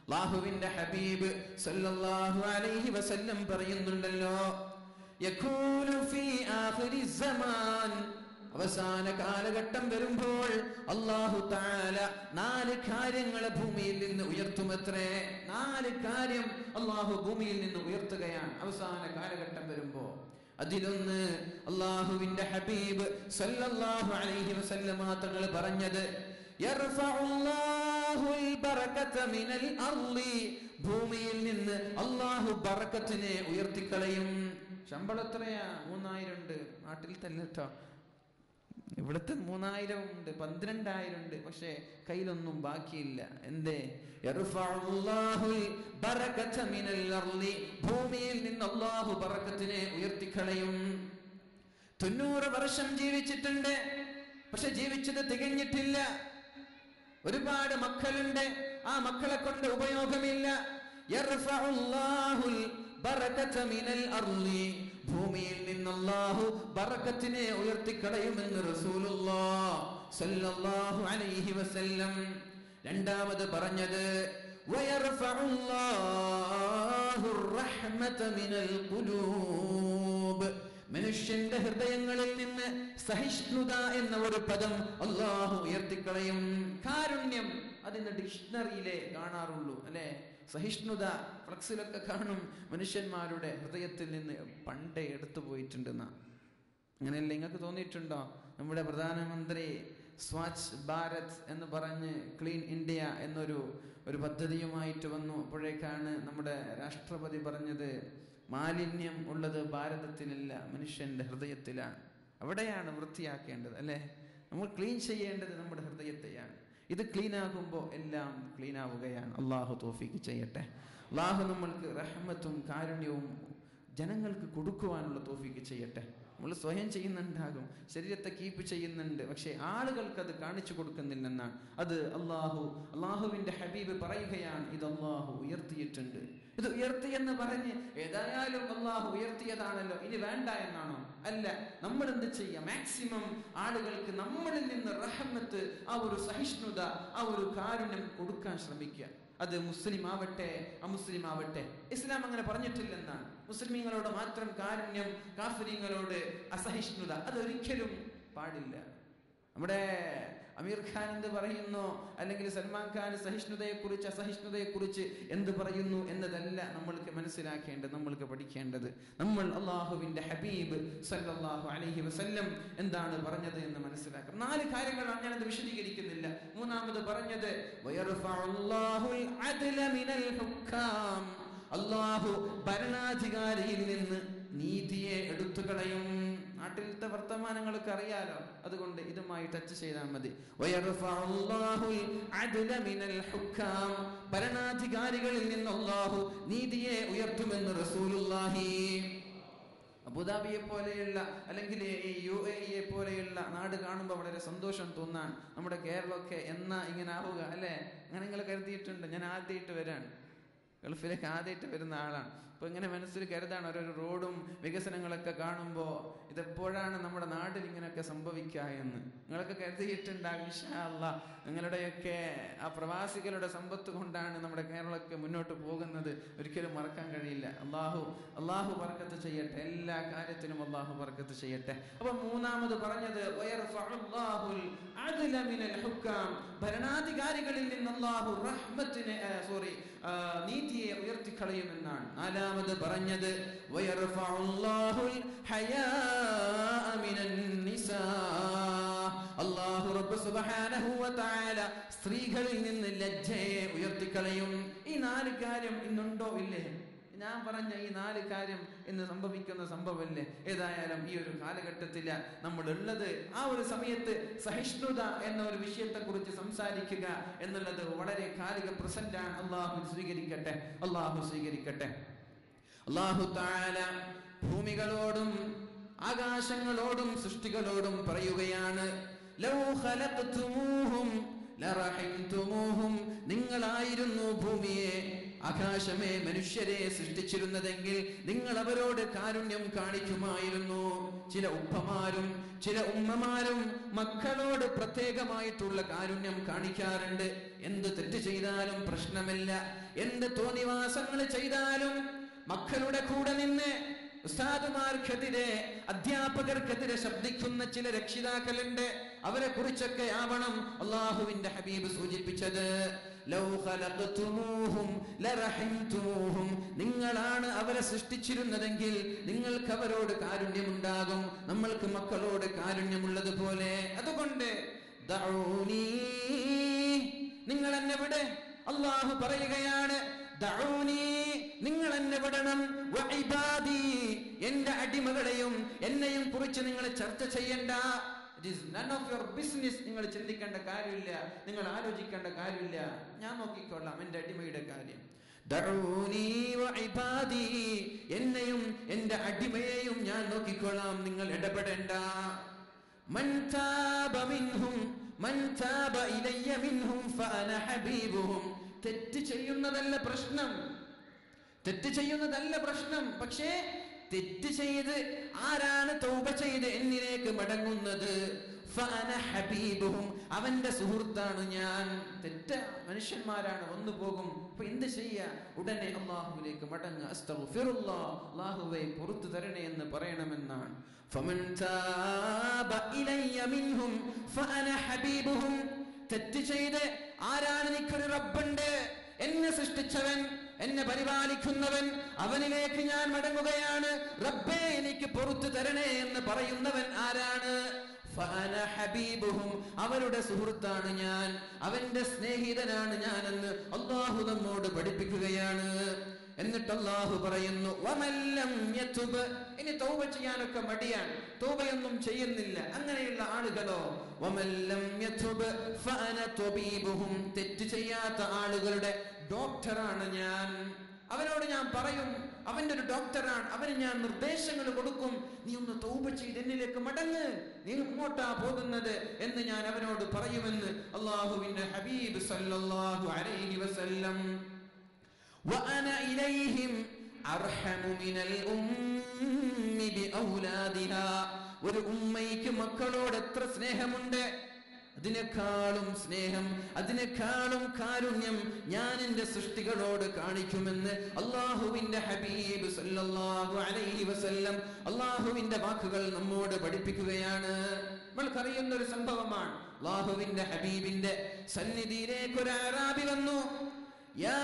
അല്ലാഹുവിന്റെ ഹബീബ് സല്ലല്ലാഹു അലൈഹി വസല്ലം പറയുന്നുണ്ടല്ലോ യകൂനു ഫീ ആഖിരി സമാൻ അവസാന കാലഘട്ടം വരുമ്പോൾ അള്ളാഹു താല നാല് കാര്യങ്ങളെ ഭൂമിയിൽ നിന്ന് ഉയർത്തുമത്രേ നാല് കാര്യം അള്ളാഹു ഭൂമിയിൽ നിന്ന് ഉയർത്തുകയാണ് അവസാന കാലഘട്ടം വരുമ്പോ അതിലൊന്ന് അള്ളാഹുവിന്റെ ഹബീബ് സല്ലല്ലാഹു അലൈഹി വസല്ലമ തങ്ങൾ പറഞ്ഞത് യർഫഉല്ലാഹുൽ ബറകത മിനൽ അർളി ഭൂമിയിൽ നിന്ന് അള്ളാഹു ബറക്കത്തിനെ ഉയർത്തിക്കളയും ശമ്പളം എത്രയാ മൂന്നായിരം ഉണ്ട് നാട്ടിൽ തന്നെ കേട്ടോ ഇവിടുത്തെ മൂന്നായിരം ഉണ്ട് പന്ത്രണ്ടായിരം ഉണ്ട് പക്ഷെ കയ്യിലൊന്നും ബാക്കിയില്ല എന്തേ യർഫഉല്ലാഹുൽ ബറകത മിനൽ അർളി ഭൂമിയിൽ നിന്ന് അള്ളാഹു ബറക്കത്തിനെ ഉയർത്തിക്കളയും തൊണ്ണൂറ് വർഷം ജീവിച്ചിട്ടുണ്ട് പക്ഷെ ജീവിച്ചത് തികഞ്ഞിട്ടില്ല ഒരുപാട് മക്കളുണ്ട് ആ മക്കളെ കൊണ്ട് ഉപയോഗമില്ല യർഫഉല്ലാഹുൽ ബറകത മിനൽ അർളി ഭൂമിയിൽ നിന്ന് അല്ലാഹു ബറക്കത്തിനെ ഉയർത്തിക്കളയുമെന്ന് റസൂലുള്ളാഹ് സല്ലല്ലാഹു അലൈഹി വസല്ലം രണ്ടാമത് പറഞ്ഞത് വയർഫഉല്ലാഹു റഹ്മത മിനൽ ഖുലൂബ് മനുഷ്യന്റെ ഹൃദയങ്ങളിൽ നിന്ന് സഹിഷ്ണുത എന്ന ഒരു പദം അള്ളാഹു ഉയർത്തിക്കളയും കാരുണ്യം അതിന് ഡിക്ഷണറിയിലെ കാണാറുള്ളൂ അല്ലെ സഹിഷ്ണുത ഫ്ലക്സിലൊക്കെ കാണും മനുഷ്യന്മാരുടെ ഹൃദയത്തിൽ നിന്ന് പണ്ടേ എടുത്തു പോയിട്ടുണ്ടെന്ന അങ്ങനെയല്ല നിങ്ങൾക്ക് തോന്നിയിട്ടുണ്ടോ നമ്മുടെ പ്രധാനമന്ത്രി സ്വച്ഛ് ഭാരത് എന്ന് പറഞ്ഞ് ക്ലീൻ ഇന്ത്യ എന്നൊരു ഒരു പദ്ധതിയുമായിട്ട് വന്നു അപ്പോഴേക്കാണ് നമ്മുടെ രാഷ്ട്രപതി പറഞ്ഞത് മാലിന്യം ഉള്ളത് ഭാരതത്തിലല്ല മനുഷ്യന്റെ ഹൃദയത്തിലാണ് അവിടെയാണ് വൃത്തിയാക്കേണ്ടത് അല്ലേ നമ്മൾ ക്ലീൻ ചെയ്യേണ്ടത് നമ്മുടെ ഹൃദയത്തെയാണ് ഇത് ക്ലീൻ ആകുമ്പോൾ എല്ലാം ക്ലീൻ ആവുകയാണ് അള്ളാഹു തോഫിക്ക് ചെയ്യട്ടെ അള്ളാഹു നമ്മൾക്ക് റഹ്മത്തും കാരുണ്യവും ജനങ്ങൾക്ക് കൊടുക്കുവാനുള്ള തോഫിക്ക് ചെയ്യട്ടെ നമ്മൾ സ്വയം ചെയ്യുന്നുണ്ടാകും ശരീരത്തെ കീപ്പ് ചെയ്യുന്നുണ്ട് പക്ഷേ ആളുകൾക്ക് അത് കാണിച്ചു കൊടുക്കുന്നില്ലെന്നാണ് അത് അള്ളാഹു അള്ളാഹുവിന്റെ ഹബീബ് പറയുകയാണ് ഇത് അള്ളാഹു ഉയർത്തിയിട്ടുണ്ട് ഇത് ഉയർത്തി എന്ന് പറഞ്ഞ് ഏതായാലും അള്ളാഹു ഉയർത്തിയതാണല്ലോ ഇനി വേണ്ട എന്നാണോ അല്ല നമ്മൾ എന്ത് ചെയ്യുക മാക്സിമം ആളുകൾക്ക് നമ്മളിൽ നിന്ന് റഹമത്ത് ആ ഒരു സഹിഷ്ണുത ആ ഒരു കാരുണ്യം കൊടുക്കാൻ ശ്രമിക്കുക അത് മുസ്ലിം ആവട്ടെ അമുസ്ലിം ആവട്ടെ ഇസ്ലാം അങ്ങനെ പറഞ്ഞിട്ടില്ലെന്നാണ് മുസ്ലിമീങ്ങളോട് മാത്രം കാരുണ്യം കാഫര്യങ്ങളോട് അസഹിഷ്ണുത അതൊരിക്കലും പാടില്ല നമ്മുടെ അമീർ ഖാൻ എന്ത് പറയുന്നു അല്ലെങ്കിൽ സൽമാൻ ഖാൻ സഹിഷ്ണുതയെ കുറിച്ച് അസഹിഷ്ണുതയെ കുറിച്ച് എന്ത് പറയുന്നു എന്നതല്ല നമ്മൾക്ക് മനസ്സിലാക്കേണ്ടത് നമ്മൾക്ക് പഠിക്കേണ്ടത് നമ്മൾ അള്ളാഹുവിന്റെ ഹബീബ് സല്ലല്ലാഹു അലൈഹി വസല്ലം എന്താണ് പറഞ്ഞത് എന്ന് മനസ്സിലാക്കണം നാല് കാര്യങ്ങളാണ് ഞാനത് വിശദീകരിക്കുന്നില്ല മൂന്നാമത് പറഞ്ഞത് വയർഫഉല്ലാഹുൽ അദ്ല മിനൽ ഹുക്കാം അള്ളാഹു ഭരണാധികാരിയിൽ നിന്ന് നീതിയെ എടുത്തു കളയും നാട്ടിലത്തെ വർത്തമാനങ്ങളൊക്കെ അറിയാലോ അതുകൊണ്ട് ഇതുമായി ടച്ച് ചെയ്താൽ മതി വയർഫഉല്ലാഹുൽ അദ്ല മിനൽ ഹുക്കാം ഭരണാധികാരികളിൽ നിന്ന് അള്ളാഹു നീതിയെ ഉയർത്തുമെന്ന് റസൂലുള്ളാഹി അബുദാബിയെ പോലെയുള്ള അല്ലെങ്കിൽ ഈ യു എ ഇയെ പോലെയുള്ള നാട് കാണുമ്പോൾ വളരെ സന്തോഷം തോന്നാൻ നമ്മുടെ കേരളമൊക്കെ എന്നാ ഇങ്ങനെ ആവുക അല്ലേ അങ്ങനെ നിങ്ങൾ കരുതിയിട്ടുണ്ട് ഞാൻ ആദ്യമായിട്ട് വരാൻ ഗൾഫിലേക്ക് ആദ്യമായിട്ട് വരുന്ന ആളാണ് അപ്പൊ ഇങ്ങനെ മനസ്സിൽ കരുതാണ് ഓരോരോ റോഡും വികസനങ്ങളൊക്കെ കാണുമ്പോൾ ഇതെപ്പോഴാണ് നമ്മുടെ നാട്ടിൽ ഇങ്ങനെയൊക്കെ സംഭവിക്കുക എന്ന് നിങ്ങളൊക്കെ കരുതിയിട്ടുണ്ടാകും ഇൻഷാ അല്ലാ നിങ്ങളുടെയൊക്കെ ആ പ്രവാസികളുടെ സമ്പത്ത് കൊണ്ടാണ് നമ്മുടെ കേരളമൊക്കെ മുന്നോട്ട് പോകുന്നത് ഒരിക്കലും മറക്കാൻ കഴിയില്ല അള്ളാഹു അള്ളാഹു വർക്കത്ത് ചെയ്യട്ടെ എല്ലാ കാര്യത്തിനും അള്ളാഹു വർക്കത്ത് ചെയ്യട്ടെ അപ്പൊ മൂന്നാമത് പറഞ്ഞത് വയർഫഉല്ലാഹുൽ അദ്ല മിനൽ ഹുക്കാം ഭരണാധികാരികളിൽ നിന്ന് അള്ളാഹു റഹ്മത്തിനെ സോറി നീതിയെ ഉയർത്തിക്കളയുമെന്നാണ് നാലാമത് പറഞ്ഞത് വയർഫഉല്ലാഹുൽ ഹയാഅ മിനൻ നിസാ അല്ലാഹു റബ്ബ് സുബ്ഹാനഹു വ തആല സ്ത്രീകളിൽ നിന്ന് ലജ്ജയെ ഉയർത്തിക്കളയും ഈ നാല് കാര്യം ഇന്നുണ്ടോ ഇല്ലേ ഞാൻ പറഞ്ഞ ഈ നാല് കാര്യം ഇന്ന് സംഭവിക്കുന്ന സംഭവമല്ലേ ഏതായാലും ഈ ഒരു കാലഘട്ടത്തിൽ നമ്മൾ ഉള്ളത് ആ ഒരു സമയത്ത് സഹിഷ്ണുത എന്ന ഒരു വിഷയത്തെ കുറിച്ച് സംസാരിക്കുക എന്നുള്ളത് വളരെ കാലിക പ്രസന്റ് ആണ് അള്ളാഹു സ്വീകരിക്കട്ടെ അള്ളാഹു സ്വീകരിക്കട്ടെ അള്ളാഹു താല ഭൂമികളോടും ആകാശങ്ങളോടും സൃഷ്ടികളോടും പറയുകയാണ് ലൗ ഖലഖ്തുമൂഹും ലറഹിംതുമൂഹും നിങ്ങളായിരുന്നു ഭൂമിയെ ആകാശമേ മനുഷ്യരെ സൃഷ്ടിച്ചിരുന്നതെങ്കിൽ നിങ്ങൾ അവരോട് കാരുണ്യം കാണിക്കുമായിരുന്നു ചില ഉപ്പമാരും ചില ഉമ്മമാരും മക്കളോട് പ്രത്യേകമായിട്ടുള്ള കാരുണ്യം കാണിക്കാറുണ്ട് എന്ത് തെറ്റ് ചെയ്താലും പ്രശ്നമില്ല എന്ത് തോന്നിവാസങ്ങൾ ചെയ്താലും മക്കളുടെ കൂടെ നിന്ന് ഉസ്താദുമാർക്കെതിരെ അധ്യാപകർക്കെതിരെ ശബ്ദിക്കുന്ന ചില രക്ഷിതാക്കളുണ്ട് അവരെ കുറിച്ചൊക്കെ ആവണം അള്ളാഹുവിന്റെ ഹബീബ് സൂചിപ്പിച്ചത് ലൗ ഖലഖ്തുമൂഹും ലറഹിംതുമൂഹും നിങ്ങളാണ് അവരെ സൃഷ്ടിച്ചിരുന്നതെങ്കിൽ നിങ്ങൾക്ക് അവരോട് കാരുണ്യമുണ്ടാകും നമ്മൾക്ക് മക്കളോട് കാരുണ്യമുള്ളതുപോലെ അതുകൊണ്ട് ദഊനീ നിങ്ങൾ എന്നെ വിട് അള്ളാഹു പറയുകയാണ് ദഊനീ നിങ്ങൾ എന്നെ വിടണം വഇബാദി എന്റെ അടിമകളെയും എന്നെയും കുറിച്ച് നിങ്ങൾ ചർച്ച ചെയ്യണ്ട it is none of your business നിങ്ങൾ ചിന്തിക്കേണ്ട കാര്യമില്ല നിങ്ങൾ ആലോചിക്കേണ്ട കാര്യമില്ല ഞാൻ നോക്കിക്കൊള്ളാം എന്റെ അടിമയുടെ കാര്യം ദഊനീ വഇബാദി എന്നെയും എന്റെ അടിമയെയും ഞാൻ നോക്കിക്കൊള്ളാം നിങ്ങൾ ഇടപെടേണ്ട മൻ താബ മിൻഹും മൻ താബ ഇലയ്യ മിൻഹും ഫഅന ഹബീബുഹും തെറ്റ് ചെയ്യുന്നതല്ല പ്രശ്നം തെറ്റ് ചെയ്യുന്നതല്ല പ്രശ്നം പക്ഷേ തെറ്റ് ചെയ്ത് ആരാണ് തൗബ ചെയ്ത് എന്നിലേക്ക് മടങ്ങുന്നത് ഫഅന ഹബീബുഹും അവന്റെ സുഹൃത്താണ് ഞാൻ തെറ്റ മനുഷ്യന്മാരാണ് വന്നു പോകും അപ്പൊ എന്ത് ചെയ്യ ഉടനെ അള്ളാഹുവിലേക്ക് മടങ്ങുക അസ്തഗ്ഫിറുല്ലാഹ് അള്ളാഹുവേ പുറത്തു തരണേ എന്ന് പറയണമെന്നാണ് ഫമൻ താബ ഇലയ്യ മിൻഹും ഫഅന ഹബീബുഹും തെറ്റ് ചെയ്ത് ആരാണ് നിക്കൊരു റബ്ബുണ്ട് എന്നെ സൃഷ്ടിച്ചവൻ എന്നെ പരിപാലിക്കുന്നവൻ അവനിലേക്ക് ഞാൻ മടങ്ങുകയാണ് റബ്ബേ എനിക്ക് പുറത്തു തരണേ എന്ന് പറയുന്നവൻ ആരാണ് ഫഅന ഹബീബുഹും അവരുടെ സുഹൃത്താണ് ഞാൻ അവന്റെ സ്നേഹിതനാണ് ഞാനെന്ന് അള്ളാഹു നമ്മോട് പഠിപ്പിക്കുകയാണ് എന്നിട്ട് അള്ളാഹു പറയുന്നു വമല്ലം യതുബ് ഇനി തൗബ ചെയ്യാനൊക്കെ മടിയാണ് തൗബയൊന്നും ചെയ്യുന്നില്ല അങ്ങനെയുള്ള ആളുകളോ വമല്ലം യതുബ് ഫഅന തബീബുഹും തെറ്റ് ചെയ്യാത്ത ആളുകളുടെ ഡോക്ടറാണ് ഞാൻ അവനോട് ഞാൻ പറയും അവന്റെ ഒരു ഡോക്ടറാണ് അവന് ഞാൻ നിർദ്ദേശങ്ങൾ കൊടുക്കും നീ ഒന്ന് തൗബ ചെയ്ത് എന്നിലേക്ക് മടങ്ങ് നീ ഇങ്ങോട്ടാ പോകുന്നത് എന്ന് ഞാൻ അവനോട് പറയുമെന്ന് അള്ളാഹുവിന്റെ ഹബീബ് സല്ലല്ലാഹു അലൈഹി വസല്ലം وأنا إليهم أرحم من الأم بأولادها ഒരു ഉമ്മയ്ക്ക് മക്കളോട് എത്ര സ്നേഹമുണ്ട് അതിനേക്കാളും സ്നേഹം അതിനേക്കാളും കാരുണ്യം ഞാൻ എൻ്റെ സൃഷ്ടികളോട് കാണിക്കുമെന്ന് അള്ളാഹുവിന്റെ ഹബീബ് സല്ലല്ലാഹു അലൈഹി വസല്ലം അള്ളാഹുവിന്റെ വാക്കുകൾ നമ്മോട് പഠിപ്പിക്കുകയാണ് നമ്മൾക്കറിയുന്ന ഒരു സംഭവമാണ് അള്ളാഹുവിന്റെ ഹബീബിന്റെ സന്നിധിയിലേക്ക് ഒരു അറാബി വന്നു യാ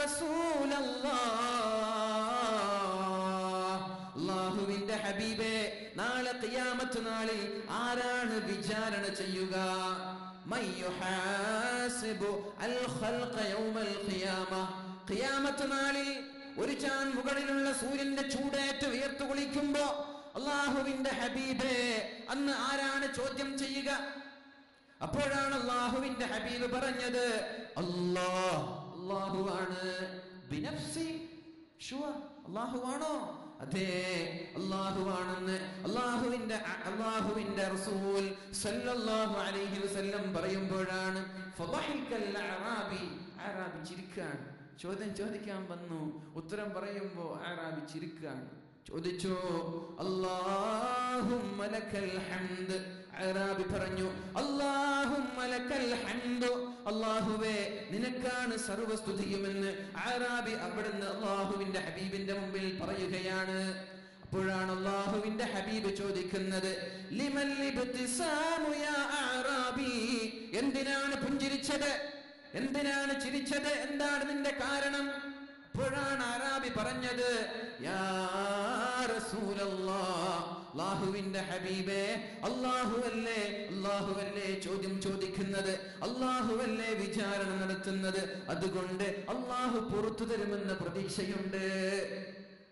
റസൂലല്ലാഹ് അള്ളാഹുവിന്റെ ഹബീബേ നാളെ ഖിയാമത്ത് നാളിൽ ആരാണ് വിചാരണ ചെയ്യുക മൻ യുഹാസിബു അൽ ഖൽഖ യൗമൽ ഖിയാമ ഖിയാമത്ത് നാളിൽ ഒരു ചാൻ മുകളിലുള്ള സൂര്യന്റെ ചൂടേറ്റ് വിയർത്തു കുളിക്കുമ്പോ അള്ളാഹുവിന്റെ ഹബീബേ അന്ന് ആരാണ് ചോദ്യം ചെയ്യുക അപ്പോഴാണ് അള്ളാഹുവിന്റെ ഹബീബ് പറഞ്ഞത് അല്ലാഹ് അള്ളാഹുവാണ് ബിനഫ്സി ഷുവർ അള്ളാഹുവാണോ അതെ അള്ളാഹുവാണെന്ന് അള്ളാഹുവിന്റെ അള്ളാഹുവിന്റെ റസൂൽ സല്ലല്ലാഹു അലൈഹി വസല്ലം പറയുമ്പോഴാണ് ഫളഹിക്കൽ അറാബി അറാബി ചിരിക്കാൻ ചോദ്യം ചോദിക്കാൻ വന്നു ഉത്തരം പറയുമ്പോ അറാബി ചിരിക്കാൻ ചോദിച്ചു അല്ലാഹുമ്മ ലക്കൽ ഹംദ് അറാബി പറഞ്ഞു അല്ലാഹുമ്മ ലക്കൽ ഹംദ് അല്ലാഹുവേ നിനക്കാണ് സർവസ്തുതിയുമെന്ന് അറാബി അവിടുന്ന് അല്ലാഹുവിന്റെ ഹബീബിന്റെ മുമ്പിൽ പറയുകയാണ് അപ്പോഴാണ് അള്ളാഹുവിന്റെ ഹബീബ് ചോദിക്കുന്നത് ലിമൽ ഇബ്തിസാമു യാ അറാബി എന്തിനാണ് പുഞ്ചിരിച്ചത് എന്തിനാണ് ചിരിച്ചത് എന്താണ് നിന്റെ കാരണം അപ്പോഴാണ് അറാബി പറഞ്ഞത് യാ റസൂലല്ലാഹ് അല്ലാഹുവിന്റെ ഹബീബേ അല്ലാഹുവല്ലേ അല്ലാഹുവല്ലേ ചോദ്യം ചോദിക്കുന്നത് അല്ലാഹുവല്ലേ വിചാരണ നടത്തുന്നത് അതുകൊണ്ട് അല്ലാഹു പുറത്തു തരുമെന്ന പ്രതീക്ഷയുണ്ട്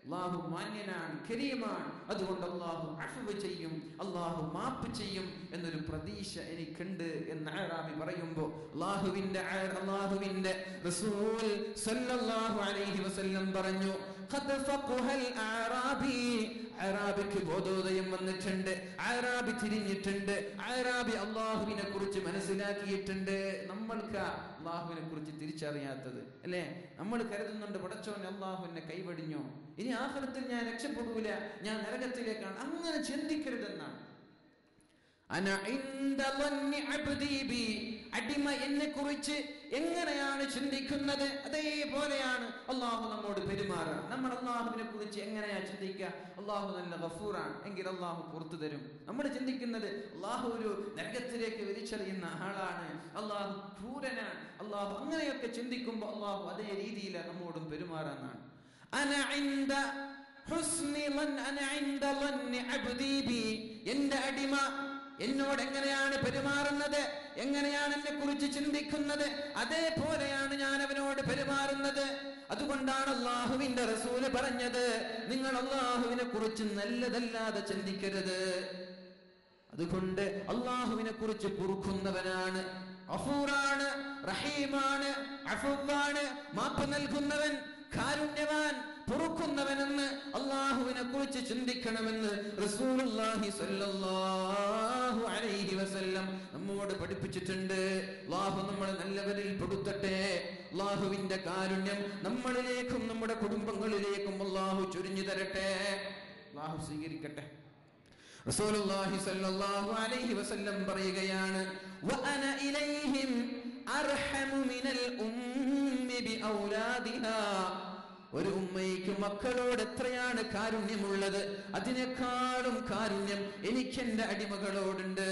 അള്ളാഹു മാന്യനാണ് കരീമാണ് അതുകൊണ്ട് അള്ളാഹു അഫവ് ചെയ്യും അള്ളാഹു മാപ്പ് ചെയ്യും എന്നൊരു പ്രതീക്ഷ എനിക്കുണ്ട് എന്ന് ആറാബി പറയുമ്പോൾ അള്ളാഹുവിന്റെ ആ- അള്ളാഹുവിന്റെ റസൂൽ സല്ലല്ലാഹു അലൈഹി വസല്ലം പറഞ്ഞു ഖദ് ഫഖഹൽ അഅറാബി അറാബിക്ക് ബോധോദയം വന്നിട്ടുണ്ട് അറാബി തിരിഞ്ഞിട്ടുണ്ട് അറാബി അള്ളാഹുവിനെ കുറിച്ച് മനസ്സിലാക്കിയിട്ടുണ്ട് നമ്മൾക്ക് അള്ളാഹുവിനെ കുറിച്ച് തിരിച്ചറിയാത്തത് അല്ലേ നമ്മൾ കരുതുന്നുണ്ട് പടച്ചോൻ അള്ളാഹു എന്നെ കൈവടിഞ്ഞോ ഇനി ആഹ്ലത്തിൽ ഞാൻ രക്ഷപ്പെടൂല ഞാൻ നരകത്തിലേക്കാണ് അങ്ങനെ ചിന്തിക്കരുതെന്നാണ് അന ഇൻദ ളന്നി അബ്ദി ബി. അടിമ എന്നെ കുറിച്ച് എങ്ങനെയാണ് ചിന്തിക്കുന്നത് അതേപോലെയാണ് അള്ളാഹു നമ്മോട് പെരുമാറുക നമ്മൾ അള്ളാഹുവിനെ കുറിച്ച് എങ്ങനെയാ ചിന്തിക്കുക അള്ളാഹു നല്ല ഗഫൂറാണ് എങ്കിൽ അള്ളാഹു പുറത്തു തരും നമ്മൾ ചിന്തിക്കുന്നത് അള്ളാഹു ഒരു നരകത്തിലേക്ക് വലിച്ചെറിയുന്ന ആളാണ് അള്ളാഹു ക്രൂരനാണ് അള്ളാഹു അങ്ങനെയൊക്കെ ചിന്തിക്കുമ്പോൾ അള്ളാഹു അതേ രീതിയിൽ നമ്മോടും പെരുമാറാന്നാണ് അന ഇൻദ ഹുസ്നി ളൻ- അന ഇൻദ ളന്നി അബ്ദി ബി. എന്റെ അടിമ എന്നോട് എങ്ങനെയാണ് പെരുമാറുന്നത് എങ്ങനെയാണ് എന്നെ കുറിച്ച് ചിന്തിക്കുന്നത് അതേപോലെയാണ് ഞാൻ അവനോട് പെരുമാറുന്നത് അതുകൊണ്ടാണ് അള്ളാഹുവിന്റെ റസൂല് പറഞ്ഞത് നിങ്ങൾ അള്ളാഹുവിനെ കുറിച്ച് നല്ലതല്ലാതെ ചിന്തിക്കരുത് അതുകൊണ്ട് അള്ളാഹുവിനെ കുറിച്ച് കുറുക്കുന്നവനാണ് അഫൂറാണ് റഹീമാണ് അഫുവാണ് മാപ്പ് നൽകുന്നവൻ കാരുണ്യവാൻ പൊറുക്കുന്നവനെന്ന് അള്ളാഹുവിനെ കുറിച്ച് ചിന്തിക്കണമെന്ന് റസൂലുള്ളാഹി സ്വല്ലല്ലാഹു അലൈഹി വസല്ലം നമ്മോട് പഠിപ്പിച്ചിട്ടുണ്ട് അള്ളാഹു നമ്മളെ നല്ലവരിൽ പെടുത്തട്ടെ അള്ളാഹുവിന്റെ കാരുണ്യം നമ്മളിലേക്കും നമ്മുടെ കുടുംബങ്ങളിലേക്കും അള്ളാഹു ചൊരിഞ്ഞു തരട്ടെ അള്ളാഹു സ്വീകരിക്കട്ടെ റസൂലുള്ളാഹി സ്വല്ലല്ലാഹു അലൈഹി വസല്ലം പറയുകയാണ് വഅന ഇലൈഹിം അർഹമു മിനൽ ഉമ്മി ബിഔലാദിഹാ ഒരു ഉമ്മയ്ക്ക് മക്കളോട് എത്രയാണ് കാരുണ്യമുള്ളത് അതിനേക്കാളും കാരുണ്യം എനിക്ക് എന്റെ അടിമകളോടുണ്ട്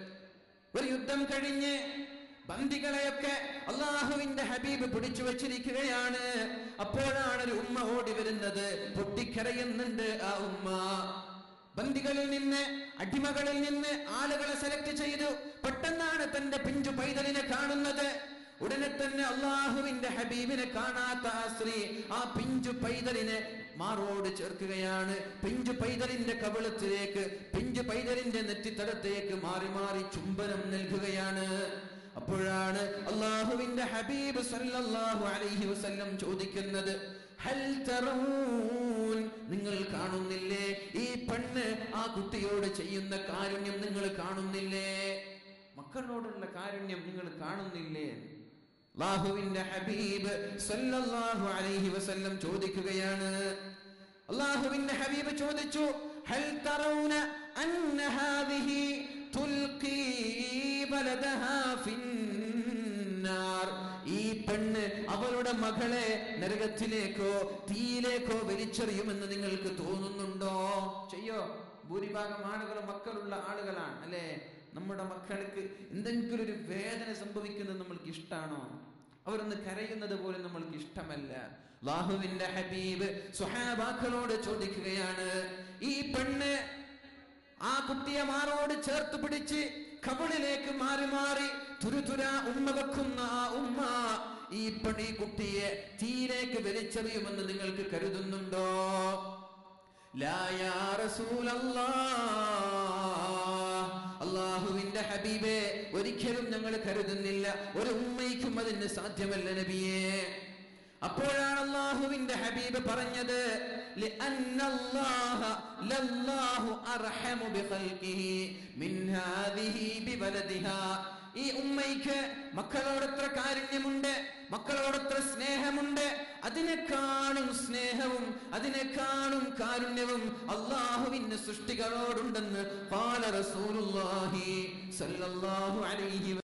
ഒരു യുദ്ധം കഴിഞ്ഞ് ബന്ദികളെയൊക്കെ അള്ളാഹുവിന്റെ ഹബീബ് പിടിച്ചു വച്ചിരിക്കുകയാണ് അപ്പോഴാണ് ഒരു ഉമ്മ ഓടി വരുന്നത് പൊട്ടിക്കരയുന്നുണ്ട് ആ ഉമ്മ ബന്ദികളിൽ നിന്ന് അടിമകളിൽ നിന്ന് ആളുകളെ സെലക്ട് ചെയ്തു പെട്ടെന്നാണ് തന്റെ പിഞ്ചു പൈതലിനെ കാണുന്നത് ഉടനെ തന്നെ അള്ളാഹുവിന്റെ ഹബീബിനെ കാണാത്ത ആ സ്ത്രീ ആ പിഞ്ചു പൈതലിനെ മാറോട് ചേർക്കുകയാണ് പിഞ്ചു പൈതലിന്റെ കവിളത്തിലേക്ക് പിഞ്ചു പൈതലിന്റെ നെറ്റിത്തടത്തേക്ക് മാറി മാറി ചുംബനം നൽകുകയാണ് അപ്പോഴാണ് അള്ളാഹുവിന്റെ ഹബീബ് സല്ലല്ലാഹു അലൈഹി വസല്ലം ചോദിക്കുന്നത് ഹൽ തറൂൻ നിങ്ങൾ കാണുന്നില്ലേ ഈ പെണ്ണ് ആ കുട്ടിയോട് ചെയ്യുന്ന കാരുണ്യം നിങ്ങൾ കാണുന്നില്ലേ മക്കളോടുള്ള കാരുണ്യം നിങ്ങൾ കാണുന്നില്ലേ അള്ളാഹുവിന്റെ ഹബീബ് സല്ലല്ലാഹു അലൈഹി വസല്ലം ചോദിക്കുകയാണ് അള്ളാഹുവിന്റെ ഹബീബ് ചോദിച്ചു ഹൽ തറൗന അന്ന ഹാദിഹി തുൽഖി ബലദഹാ ഫിന്നാർ ഈ പെണ്ണ് അവളുടെ മകളെ നരകത്തിലേക്കോ തീയിലേക്കോ വലിച്ചെറിയുമെന്ന് നിങ്ങൾക്ക് തോന്നുന്നുണ്ടോ ചെയ്യോ ഭൂരിഭാഗം ആളുകൾ മക്കളുള്ള ആളുകളാണ് അല്ലേ നമ്മുടെ മക്കൾക്ക് എന്തെങ്കിലും ഒരു വേദന സംഭവിക്കുന്നത് നമ്മൾക്ക് ഇഷ്ടമാണോ അവരൊന്ന് കരയുന്നത് പോലും നമ്മൾക്ക് ഇഷ്ടമല്ല ലാഹുവിന്റെ ഹബീബ് സുഹാബാക്കളോട് ചോദിക്കുകയാണ് ഈ പെണ്ണ് ആ കുട്ടിയെ മാറോട് ചേർത്ത് പിടിച്ച് കബളിലേക്ക് മാറി മാറി തുരുതുര ഉമ്മ വെക്കുന്ന ആ ഉമ്മ ഈ പെണ്ണി കുട്ടിയെ തീയിലേക്ക് വലിച്ചെറിയുമെന്ന് നിങ്ങൾക്ക് കരുതുന്നുണ്ടോ ലാ യാ റസൂലല്ലാഹ്. അള്ളാഹുവിന്റെ ഹബീബെ ഒരിക്കലും ഞങ്ങൾ കരുതുന്നില്ല ഒരു ഉമ്മയ്ക്കും അതിന് സാധ്യമല്ല നബിയെ അപ്പോഴാണ് അള്ളാഹുവിന്റെ ഹബീബ് പറഞ്ഞത് لأن الله لله أرحم بخلقه من هذه بولدها ഈ ഉമ്മയ്ക്ക് മക്കളോടത്ര കാരുണ്യമുണ്ട് മക്കളോടത്ര സ്നേഹമുണ്ട് അതിനെക്കാളും സ്നേഹവും അതിനെക്കാളും കാരുണ്യവും അള്ളാഹുവിന്റെ സൃഷ്ടികളോടുണ്ടെന്ന് قال رسول الله صلى الله عليه